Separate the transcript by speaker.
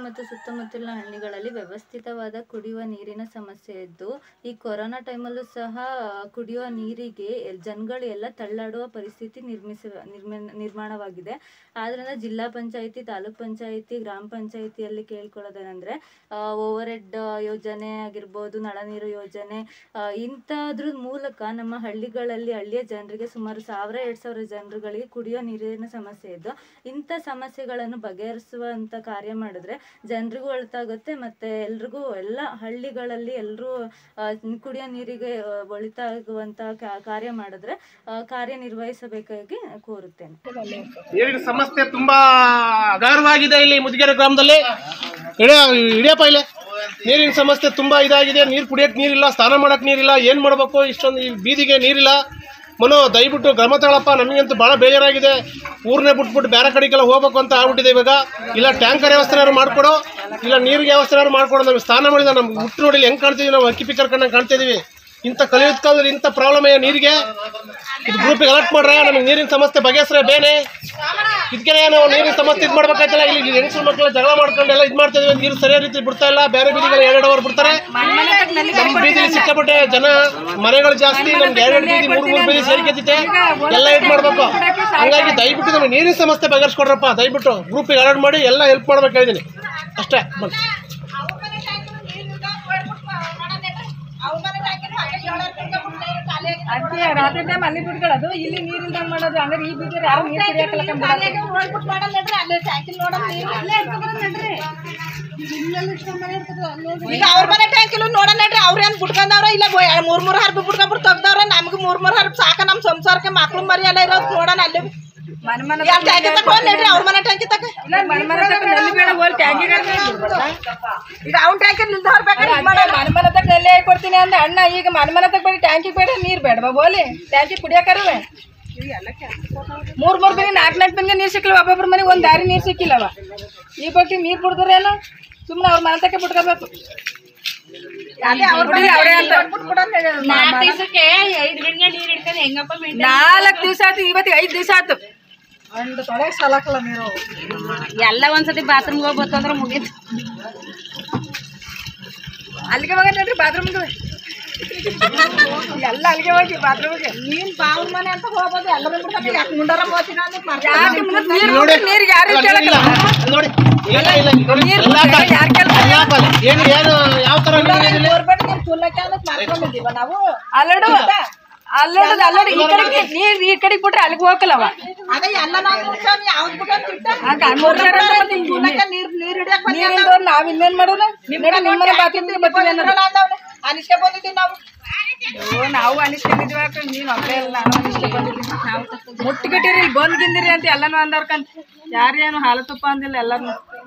Speaker 1: ಮತ್ತು ಸುತ್ತಮುತ್ತಲಿನ ಹಳ್ಳಿಗಳಲ್ಲಿ ವ್ಯವಸ್ಥಿತವಾದ ಕುಡಿಯುವ ನೀರಿನ ಸಮಸ್ಯೆ ಇದ್ದು ಈ ಕೊರೋನಾ ಟೈಮಲ್ಲೂ ಸಹ ಕುಡಿಯುವ ನೀರಿಗೆ ಜನಗಳು ಎಲ್ಲ ತಳ್ಳಾಡುವ ಪರಿಸ್ಥಿತಿ ನಿರ್ಮಿಸ ನಿರ್ಮ ನಿರ್ಮಾಣವಾಗಿದೆ ಆದ್ದರಿಂದ ಜಿಲ್ಲಾ ಪಂಚಾಯಿತಿ ತಾಲೂಕ್ ಪಂಚಾಯಿತಿ ಗ್ರಾಮ ಪಂಚಾಯಿತಿಯಲ್ಲಿ ಕೇಳ್ಕೊಳ್ಳೋದೇನೆಂದರೆ ಓವರ್ ಹೆಡ್ ಯೋಜನೆ ಆಗಿರ್ಬೋದು ನಳ ನೀರು ಯೋಜನೆ ಆ, ಇಂಥದ್ರ ಮೂಲಕ ನಮ್ಮ ಹಳ್ಳಿಗಳಲ್ಲಿ ಹಳ್ಳಿಯ ಜನರಿಗೆ ಸುಮಾರು ಸಾವಿರ ಎರಡು ಸಾವಿರ ಜನರುಗಳಿಗೆ ಕುಡಿಯೋ ನೀರಿನ ಸಮಸ್ಯೆ ಇದ್ದು ಇಂಥ ಸಮಸ್ಯೆಗಳನ್ನು ಬಗೆಹರಿಸುವಂಥ ಕಾರ್ಯ ಮಾಡಿದ್ರೆ ಜನರಿಗೂ ಒಳಿತಾಗುತ್ತೆ ಮತ್ತು ಎಲ್ರಿಗೂ ಎಲ್ಲ ಹಳ್ಳಿಗಳಲ್ಲಿ ಎಲ್ಲರೂ ಕುಡಿಯೋ ನೀರಿಗೆ ಆ, ಒಳಿತಾಗುವಂಥ ಕಾ- ಕಾರ್ಯ ಮಾಡಿದ್ರೆ ಆ, ಕಾರ್ಯನಿರ್ವಹಿಸಬೇಕಾಗಿ ಕೋರುತ್ತೇನೆ
Speaker 2: ನೀರಿನ ಸಮಸ್ಯೆ ತುಂಬಾ ಅಗಾರವಾಗಿದೆ ಇಲ್ಲಿ ಮುದಿಗೆರೆ ಗ್ರಾಮದಲ್ಲಿ ಇಡೇ ಇಡಿಯಪ್ಪ ಇಲ್ಲಿ ನೀರಿನ ಸಮಸ್ಯೆ ತುಂಬಾ ಇದಾಗಿದೆ ನೀರು ಕುಡಿಯಕ್ಕೆ ನೀರಿಲ್ಲ ಸ್ನಾನ ಮಾಡಕ್ ನೀರಿಲ್ಲ ಏನ್ ಮಾಡ್ಬೇಕು ಇಷ್ಟೊಂದು ಈ ಬೀದಿಗೆ ನೀರಿಲ್ಲ ಮನೋ ದಯವಿಟ್ಟು ಗ್ರಾಮ ತಗೊಳಪ್ಪ ನಮಗಂತೂ ಭಾಳ ಬೇಜಾರಾಗಿದೆ ಊರನ್ನೇ ಬಿಟ್ಬಿಟ್ಟು ಬೇರೆ ಕಡೆಗೆಲ್ಲ ಹೋಗ್ಬೇಕು ಅಂತ ಆಗ್ಬಿಟ್ಟಿದೆ ಇವಾಗ ಇಲ್ಲ ಟ್ಯಾಂಕರ್ ವ್ಯವಸ್ಥೆನಾದ್ರು ಮಾಡ್ಕೊಡು ಇಲ್ಲ ನೀರಿಗೆ ವ್ಯವಸ್ಥೆನಾದ್ರು ಮಾಡ್ಕೊಡು ನಮ್ಗೆ ಸ್ನಾನ ಮಾಡಿದ ನಮ್ಗೆ ಹುಟ್ಟು ನೋಡಿ ಹೆಂಗ್ ಕಾಣ್ತಿದೀವಿ ನಾವು ಅಕ್ಕಿ ಪಿಕ್ಕರ್ ಕಣ್ಣಂಗೆ ಕಾಣ್ತಿದೀವಿ ಇಂಥ ಕಲಿಯುತ್ತ ಕಾಲದಲ್ಲಿ ಇಂಥ ಪ್ರಾಬ್ಲಮ್ ನೀರಿಗೆ ಇದು ಗ್ರೂಪಿಗೆ ಅಲರ್ಟ್ ಮಾಡ್ರೆ ನಮಗೆ ನೀರಿನ ಸಮಸ್ಯೆ ಬಗೆಹರಿಸ್ರೆ ಬೇನೆ ಇದಕ್ಕೆ ನಾವು ನೀರಿನ ಸಮಸ್ಯೆ ಇದು ಮಾಡ್ಬೇಕಾಯ್ತಲ್ಲ ಇಲ್ಲಿ ಹೆಂಗಸರು ಮಕ್ಕಳು ಜಗಳ ಮಾಡ್ಕೊಂಡು ಎಲ್ಲ ಇದು ಮಾಡ್ತಾ ಇದೀವಿ ನೀರು ಸರಿಯಾದ ರೀತಿ ಬಿಡ್ತಾ ಇಲ್ಲ ಬೇರೆ ಬೀದಿಗಳು ಎರಡು ಅವರ್ ಬಿಡ್ತಾರೆ ನಮ್ಮ ಬೀದಿಲಿ ಸಿಕ್ಕಾಪಟ್ಟೆ ಜನ ಮನೆಗಳು ಜಾಸ್ತಿ ನಮ್ಗೆ ಎರಡು ಬೀದಿ ಮೂರು ಮೂರು ಬೀದಿ ಸೇರ್ಕೈತಿದೆ ಎಲ್ಲ ಇದು ಮಾಡ್ಬೇಕು ಹಂಗಾಗಿ ದಯವಿಟ್ಟು ನಮಗೆ ನೀರಿನ ಸಮಸ್ಯೆ ಬಗೆಹರಿಸ್ಕೊಡ್ರಪ್ಪ ದಯವಿಟ್ಟು ಗ್ರೂಪಿಗೆ ಅಲರ್ಟ್ ಮಾಡಿ ಎಲ್ಲ ಹೆಲ್ಪ್ ಮಾಡ್ಬೇಕು ಹೇಳಿದ್ದೀನಿ ಅಷ್ಟೇ ಬನ್ನಿ
Speaker 3: ಅದಕ್ಕೆ ರಾತ್ರಿ ಟೈಮ್ ಅಲ್ಲಿ ಬಿಡ್ಕೊಳ್ಳೋದು ಇಲ್ಲಿ ನೀರಿಂದ ಮಾಡೋದು ಅಂದ್ರೆ ಈ ಬೀಜ ಯಾರು ನೀರು ಕುಡಿಯಕ್ಕೆ
Speaker 4: ಈಗ ಅವ್ರ ಮನೆ ಟ್ಯಾಂಕಿಲು ನೋಡೋಣ ಅವ್ರೇನ್ ಬಿಟ್ಕೊಂಡವ್ರ ಇಲ್ಲ ಬೊ- ಮೂರ್ ಮೂರ್ ಹರ್ಬಿ ಬಿಟ್ಕೊಂಡ್ಬಿಟ್ಟು ತೆಗ್ದವ್ರ ನಮ್ಗೆ ಮೂರ್ ಮೂರ್ ಹರ್ಬ್ ಸಾಕ ನಮ್ ಸಂಸಾರಕ್ಕೆ ಮಕ್ಳು ಮರಿ ಎಲ್ಲ ಇರೋದು ನೋಡೋಣ ಅಲ್ಲಿ
Speaker 3: ಮನೆ ಮನೆ
Speaker 4: ಯಾರ್ ಟ್ಯಾಂಕಿ ತಕೊಂಡ್ರಿ ಅವ್ರ ಮನೆ ಟ್ಯಾಂಕಿ ತಕ
Speaker 3: ಇಲ್ಲ ಮನೆ ಮನೆ ತಕ್ಕ ನಲ್ಲಿ ಬೇಡ ಹೋಗಿ ಟ್ಯಾಂಕಿಗೆ
Speaker 4: ಈಗ ಅವ್ನ ಟ್ಯಾಂಕಿ ನಿಲ್ದ ಹೊರ್ಬೇಕಾದ್ರೆ ಇದ್ ಮಾಡೋಣ.
Speaker 3: ಮನೆ ಮನೆ ತಕ್ಕ ನಲ್ಲಿ ಹಾಕಿ ಕೊಡ್ತೀನಿ ಅಂದ ಅಣ್ಣ ಈಗ ಮನೆ ಮನೆ ತಕ್ಕ ಬೇಡ ಟ್ಯಾಂಕಿ ಬೇಡ ನೀರ್ ಬೇಡ ಬೋಲಿ ಟ್ಯಾಂಕಿ ಕುಡಿಯಕರುವೆ ಮೂರ್ ಮೂರ್ ದಿನ ನಾಲ್ಕು ನಾಲ್ಕು ದಿನಗೆ ನೀರ್ ಸಿಕ್ಕಿಲ್ಲ ಒಬ್ಬೊಬ್ರ ಮನೆಗೆ ಒಂದ್ ದಾರಿ ನೀರ್ ಸಿಕ್ಕಿಲ್ಲವ ಈ ಬಗ್ಗೆ ನೀರ್ ಕುಡ್ದ್ರೇನು ಸುಮ್ನೆ ಅವ್ರ ಮನೆ ತಕ್ಕ ಬಿಟ್ಕೋಬೇಕು
Speaker 4: ಅದೇ ಅವ್ರ ಮನೆ
Speaker 3: ಕುಡಿಲಿ ಅವ್ರೇ ಅಂತ
Speaker 4: ಬಿಟ್ಬಿಡು ಅಂತ ಹೇಳಿ.
Speaker 3: ನಾಲ್ಕು ದಿವಸ ಆಯ್ತು ಇವತ್ತಿಗೆ ಐದು ದಿವಸ ಆಯ್ತು
Speaker 4: ಒಂದು ತೊಳೆಗ್ ಸಾಲಕ್ಕಲ್ಲ ನೀರು
Speaker 1: ಎಲ್ಲ ಒಂದ್ಸತಿ ಬಾತ್ರೂಮ್ಗೆ ಹೋಗಿ ಬರ್ತಂದ್ರೆ ಮುಗೀತು
Speaker 3: ಅಲ್ಲಿಗೆ ಹೋಗಿ ನೋಡ್ರಿ ಬಾತ್ರೂಮ್ಗೆ ಎಲ್ಲ ಅಲ್ಲಿಗೆ ಹೋಗಿ ಬಾತ್ರೂಮ್ಗೆ
Speaker 4: ನೀನ್ ಬಾವ್ರ ಮನೆ ಅಂತ ಹೋಗ್ಬೋದು ಎಲ್ಲರೂ ಬಿಡ್ತಾರೆ ಯಾಕೆ ಮುಂಡಾರ ಹೋಗ್ತೀನಿ ಅಂತ ಮಾಡ್ತಾರೆ.
Speaker 3: ಯಾಕೆ ಮುಂದೆ ನೀರು ನೋಡಿ ನೀರಿಗೆ ಯಾರು
Speaker 2: ಇಲ್ಲ, ಇಲ್ಲ,
Speaker 3: ಕೇಳಕ್ಕೆ
Speaker 2: ನೋಡಿ ಇಲ್ಲ ಇಲ್ಲ ನೋಡಿ,
Speaker 3: ನೀರು
Speaker 2: ಎಲ್ಲ
Speaker 3: ಕುಡ್ದ್ರೆ
Speaker 2: ಹಾಕಲ್ಲ.
Speaker 3: ಯಾರ್ ಕೇಳ್ತಾರೆ?
Speaker 2: ಎಲ್ಲ ಹಾಕಲ್ಲ. ಏನು ಏನು ಯಾವ ತರ ನೀರು ಇದೆ?
Speaker 4: ಗೋರ್ಬೆಟ್ ನೀರ್ ತುಲ್ಲಕ್ಕೆ ಅಂತ ಮಾಡ್ಕೊಂಡಿದೀವ ನಾವು
Speaker 3: ಅಲ್ಲಡು ಅಲ್ಲೋಡು ಅಲ್ಲೋಡು ಈ ಕಡೆಗೆ ನೀರ್ ಈ ಕಡೆಗೆ ಬಿಟ್ರೆ ಅಲ್ಲಿಗೆ ಹೋಗಲ್ಲವ
Speaker 4: ಅದೇ ಎಲ್ಲ ನಾವು ಮುಗ್ಸೋನ್ ಯಾವ್ದ್ ಬಿಟ್ಟೋನ್ ತಿಂತ?
Speaker 3: ಆಗ ಅನ್ಕೊಂಡ್ರೆ ಮತ್ತೆ
Speaker 4: ನೀರ್ ತುಲ್ಲಕ್ಕೆ ನೀರ್ ನೀರ್ ಹಿಡಿಯಕ್ ಬಂದ್ಯಾನ.
Speaker 3: ನೀರಿಂದವ್ರು ನಾವ್ ಇನ್ನೇನ್ ಮಾಡೋದು ನಡಿ ನಿಮ್ಮನೆ ಬಾತ್ರೂಮ್ಗೆ ಬರ್ತೀವಿ ಅನ್ನೋದು
Speaker 4: ಇದ್ರಲ್ಲ ಅಂದವ್ನೆ. ಅನಿಸ್ಕೆ ಬಂದಿದ್ದೀವಿ ನಾವು
Speaker 3: ಓ ನಾವು ಅನಿಸ್ಕೊಂಡಿದ್ವಿ ಅಕ್ಕ ನೀನು ಒಬ್ಬರೇ ಇಲ್ಲ ನಾನು ಅನಿಸ್ಕೆ ಬಂದಿದ್ದೀನಿ ನಾವು ಮುಟ್ಟಿಗಿಟ್ಟಿರಿ ಇಲ್ಲಿ ಬಂದ್ ಗಿಂದಿರಿ ಅಂತ ಎಲ್ಲಾನು ಅಂದವ್ರಕಂತ ಯಾರೇನು ಹಾಲು ತುಪ್ಪ ಅಂದಿಲ್ಲ ಎಲ್ಲಾನು